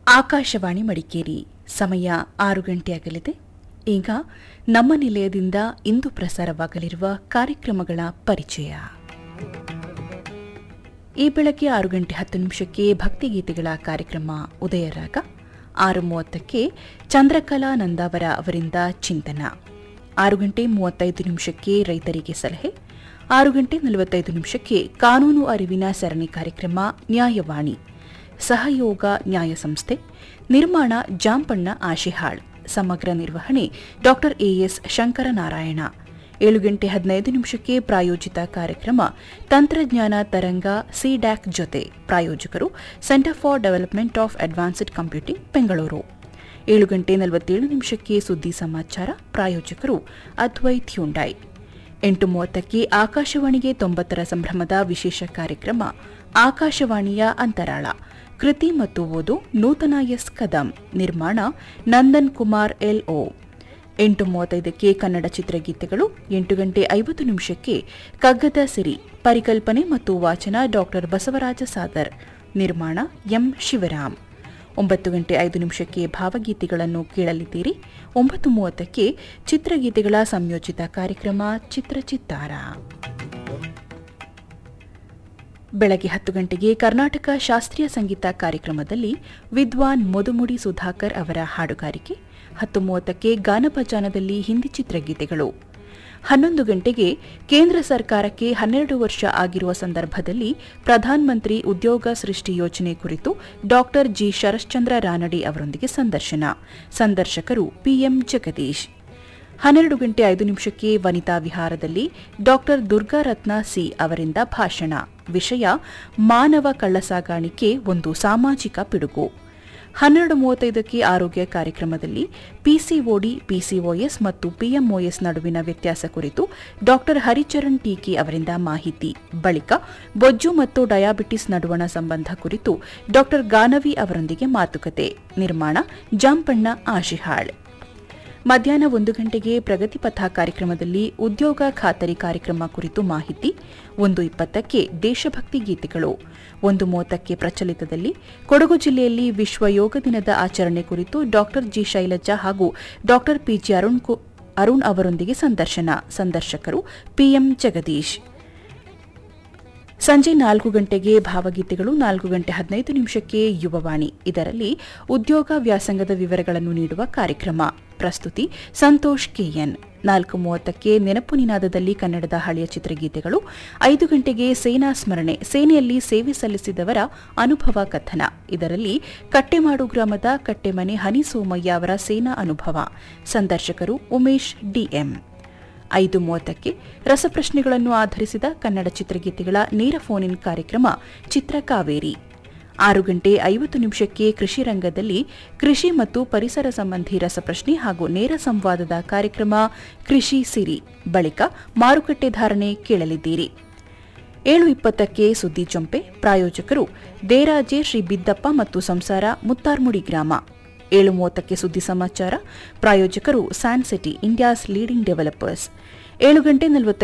ಆಕಾಶವಾಣಿ ಮಡಿಕೇರಿ ಸಮಯ ಆರು ಗಂಟೆಯಾಗಲಿದೆ ಈಗ ನಮ್ಮ ನಿಲಯದಿಂದ ಇಂದು ಪ್ರಸಾರವಾಗಲಿರುವ ಕಾರ್ಯಕ್ರಮಗಳ ಪರಿಚಯ ಈ ಬೆಳಗ್ಗೆ ಆರು ಗಂಟೆ ಹತ್ತು ನಿಮಿಷಕ್ಕೆ ಭಕ್ತಿಗೀತೆಗಳ ಕಾರ್ಯಕ್ರಮ ಉದಯರಾಗ ಆರು ಮೂವತ್ತಕ್ಕೆ ಚಂದ್ರಕಲಾ ನಂದಾವರ ಅವರಿಂದ ಚಿಂತನ ಆರು ಗಂಟೆ ಮೂವತ್ತೈದು ನಿಮಿಷಕ್ಕೆ ರೈತರಿಗೆ ಸಲಹೆ ಆರು ಗಂಟೆ ನಲವತ್ತೈದು ನಿಮಿಷಕ್ಕೆ ಕಾನೂನು ಅರಿವಿನ ಸರಣಿ ಕಾರ್ಯಕ್ರಮ ನ್ಯಾಯವಾಣಿ ಸಹಯೋಗ ನ್ಯಾಯ ಸಂಸ್ಥೆ ನಿರ್ಮಾಣ ಜಾಂಪಣ್ಣ ಆಶಿಹಾಳ್ ಸಮಗ್ರ ನಿರ್ವಹಣೆ ಡಾ ಎಎಸ್ ಶಂಕರನಾರಾಯಣ ಏಳು ಗಂಟೆ ಹದಿನೈದು ನಿಮಿಷಕ್ಕೆ ಪ್ರಾಯೋಜಿತ ಕಾರ್ಯಕ್ರಮ ತಂತ್ರಜ್ಞಾನ ತರಂಗ ಸಿಡ್ಯಾಕ್ ಜೊತೆ ಪ್ರಾಯೋಜಕರು centre for development of advanced computing Bengaluru ಏಳು ಗಂಟೆ ನಲವತ್ತೇಳು ನಿಮಿಷಕ್ಕೆ ಸುದ್ದಿ ಸಮಾಚಾರ ಪ್ರಾಯೋಜಕರು ಅದ್ವೈತ್ ಹ್ಯುಂಡೈ ಎಂಟು ಮೂವತ್ತಕ್ಕೆ ಆಕಾಶವಾಣಿಗೆ ತೊಂಬತ್ತರ ಸಂಭ್ರಮದ ವಿಶೇಷ ಕಾರ್ಯಕ್ರಮ ಆಕಾಶವಾಣಿಯ ಅಂತರಾಳ ಕೃತಿ ಮತ್ತು ಓದು ನೂತನ ಎಸ್ ಕದಂ ನಿರ್ಮಾಣ ನಂದನ್ ಕುಮಾರ್ ಎಲ್ಒ ಎಂಟು ಮೂವತ್ತೈದಕ್ಕೆ ಕನ್ನಡ ಚಿತ್ರಗೀತೆಗಳು ಎಂಟು ಗಂಟೆ ಐವತ್ತು ನಿಮಿಷಕ್ಕೆ ಕಗ್ಗದ ಸಿರಿ ಪರಿಕಲ್ಪನೆ ಮತ್ತು ವಾಚನ ಡಾಕ್ಟರ್ ಬಸವರಾಜ ಸಾದರ್ ನಿರ್ಮಾಣ ಎಂ ಶಿವರಾಮ್ ಒಂಬತ್ತು ಗಂಟೆ ಐದು ನಿಮಿಷಕ್ಕೆ ಭಾವಗೀತೆಗಳನ್ನು ಕೇಳಲಿದ್ದೀರಿ ಒಂಬತ್ತು ಮೂವತ್ತಕ್ಕೆ ಚಿತ್ರಗೀತೆಗಳ ಸಂಯೋಜಿತ ಕಾರ್ಯಕ್ರಮ ಚಿತ್ರಚಿತ್ತಾರ ಬೆಳಗ್ಗೆ ಹತ್ತು ಗಂಟೆಗೆ ಕರ್ನಾಟಕ ಶಾಸ್ತ್ರೀಯ ಸಂಗೀತ ಕಾರ್ಯಕ್ರಮದಲ್ಲಿ ವಿದ್ವಾನ್ ಮಧುಮುಡಿ ಸುಧಾಕರ್ ಅವರ ಹಾಡುಗಾರಿಕೆ ಹತ್ತು ಮೂವತ್ತಕ್ಕೆ ಗಾನಭಜಾನದಲ್ಲಿ ಹಿಂದಿ ಚಿತ್ರಗೀತೆಗಳು ಹನ್ನೊಂದು ಗಂಟೆಗೆ ಕೇಂದ್ರ ಸರ್ಕಾರಕ್ಕೆ ಹನ್ನೆರಡು ವರ್ಷ ಆಗಿರುವ ಸಂದರ್ಭದಲ್ಲಿ ಪ್ರಧಾನಮಂತ್ರಿ ಉದ್ಯೋಗ ಸೃಷ್ಟಿ ಯೋಜನೆ ಕುರಿತು ಡಾಕ್ಟರ್ ಜಿ ಶರಶ್ಚಂದ್ರ ರಾನಡೆ ಅವರೊಂದಿಗೆ ಸಂದರ್ಶನ ಸಂದರ್ಶಕರು ಪಿಎಂ ಜಗದೀಶ್ ಹನ್ನೆರಡು ಗಂಟೆ ಐದು ನಿಮಿಷಕ್ಕೆ ವನಿತಾ ವಿಹಾರದಲ್ಲಿ ಡಾಕ್ಟರ್ ದುರ್ಗಾರತ್ನ ಸಿ ಅವರಿಂದ ಭಾಷಣ ವಿಷಯ ಮಾನವ ಕಳ್ಳಸಾಗಾಣಿಕೆ ಒಂದು ಸಾಮಾಜಿಕ ಪಿಡುಗು ಹನ್ನೆರಡು ಮೂವತ್ತೈದಕ್ಕೆ ಆರೋಗ್ಯ ಕಾರ್ಯಕ್ರಮದಲ್ಲಿ ಪಿಸಿಒಡಿ ಪಿಸಿಒಎಸ್ ಮತ್ತು ಪಿಎಂಒಎಸ್ ನಡುವಿನ ವ್ಯತ್ಯಾಸ ಕುರಿತು ಡಾಕ್ಟರ್ ಹರಿಚರಣ್ ಟೀಕಿ ಅವರಿಂದ ಮಾಹಿತಿ ಬಳಿಕ ಬೊಜ್ಜು ಮತ್ತು ಡಯಾಬಿಟಿಸ್ ನಡುವಣ ಸಂಬಂಧ ಕುರಿತು ಡಾಕ್ಟರ್ ಗಾನವಿ ಅವರೊಂದಿಗೆ ಮಾತುಕತೆ ನಿರ್ಮಾಣ ಜಾಂಪಣ್ಣ ಆಶಿಹಾಳ್ ಮಧ್ಯಾಹ್ನ ಒಂದು ಗಂಟೆಗೆ ಪ್ರಗತಿಪಥ ಕಾರ್ಯಕ್ರಮದಲ್ಲಿ ಉದ್ಯೋಗ ಖಾತರಿ ಕಾರ್ಯಕ್ರಮ ಕುರಿತು ಮಾಹಿತಿ ಒಂದು ಇಪ್ಪತ್ತಕ್ಕೆ ದೇಶಭಕ್ತಿ ಗೀತೆಗಳು ಒಂದು ಮೂವತ್ತಕ್ಕೆ ಪ್ರಚಲಿತದಲ್ಲಿ ಕೊಡಗು ಜಿಲ್ಲೆಯಲ್ಲಿ ವಿಶ್ವ ಯೋಗ ದಿನದ ಆಚರಣೆ ಕುರಿತು ಡಾಕ್ಟರ್ ಜಿ ಶೈಲಜಾ ಹಾಗೂ ಡಾಕ್ಟರ್ ಪಿಜಿ ಅರುಣ್ ಕು- ಅರುಣ್ ಅವರೊಂದಿಗೆ ಸಂದರ್ಶನ ಸಂದರ್ಶಕರು ಪಿಎಂ ಜಗದೀಶ್ ಸಂಜೆ ನಾಲ್ಕು ಗಂಟೆಗೆ ಭಾವಗೀತೆಗಳು ನಾಲ್ಕು ಗಂಟೆ ಹದಿನೈದು ನಿಮಿಷಕ್ಕೆ ಯುವವಾಣಿ ಇದರಲ್ಲಿ ಉದ್ಯೋಗ ವ್ಯಾಸಂಗದ ವಿವರಗಳನ್ನು ನೀಡುವ ಕಾರ್ಯಕ್ರಮ ಪ್ರಸ್ತುತಿ ಸಂತೋಷ್ ಕೆಎನ್ ನಾಲ್ಕು ಮೂವತ್ತಕ್ಕೆ ನೆನಪು ನಿನಾದದಲ್ಲಿ ಕನ್ನಡದ ಹಳೆಯ ಚಿತ್ರಗೀತೆಗಳು ಐದು ಗಂಟೆಗೆ ಸೇನಾ ಸ್ಮರಣೆ ಸೇನೆಯಲ್ಲಿ ಸೇವೆ ಸಲ್ಲಿಸಿದವರ ಅನುಭವ ಕಥನ ಇದರಲ್ಲಿ ಕಟ್ಟೆಮಾಡು ಗ್ರಾಮದ ಕಟ್ಟೆಮನೆ ಹನಿ ಸೋಮಯ್ಯ ಅವರ ಸೇನಾ ಅನುಭವ ಸಂದರ್ಶಕರು ಉಮೇಶ್ ಡಿಎಂ ಐದು ಮೂವತ್ತಕ್ಕೆ ರಸಪ್ರಶ್ನೆಗಳನ್ನು ಆಧರಿಸಿದ ಕನ್ನಡ ಚಿತ್ರಗೀತೆಗಳ ನೇರ ಫೋನ್ ಇನ್ ಕಾರ್ಯಕ್ರಮ ಚಿತ್ರಕಾವೇರಿ ಆರು ಗಂಟೆ ಐವತ್ತು ನಿಮಿಷಕ್ಕೆ ಕೃಷಿ ರಂಗದಲ್ಲಿ ಕೃಷಿ ಮತ್ತು ಪರಿಸರ ಸಂಬಂಧಿ ರಸಪ್ರಶ್ನೆ ಹಾಗೂ ನೇರ ಸಂವಾದದ ಕಾರ್ಯಕ್ರಮ ಕೃಷಿ ಸಿರಿ ಬಳಿಕ ಮಾರುಕಟ್ಟೆ ಧಾರಣೆ ಕೇಳಲಿದ್ದೀರಿ ಏಳು ಇಪ್ಪತ್ತಕ್ಕೆ ಸುದ್ದಿ ಚೊಂಪೆ ಪ್ರಾಯೋಜಕರು ದೇರಾಜೆ ಶ್ರೀ ಬಿದ್ದಪ್ಪ ಮತ್ತು ಸಂಸಾರ ಮುತ್ತಾರ್ಮುಡಿ ಗ್ರಾಮ ಏಳು ಮೂವತ್ತಕ್ಕೆ ಸುದ್ದಿ ಸಮಾಚಾರ ಪ್ರಾಯೋಜಕರು ಸ್ಯಾನ್ಸಿಟಿ ಇಂಡಿಯಾಸ್ ಲೀಡಿಂಗ್ ಡೆವಲಪರ್ಸ್ ಏಳು ಗಂಟೆ ನಲವತ್ತೈದು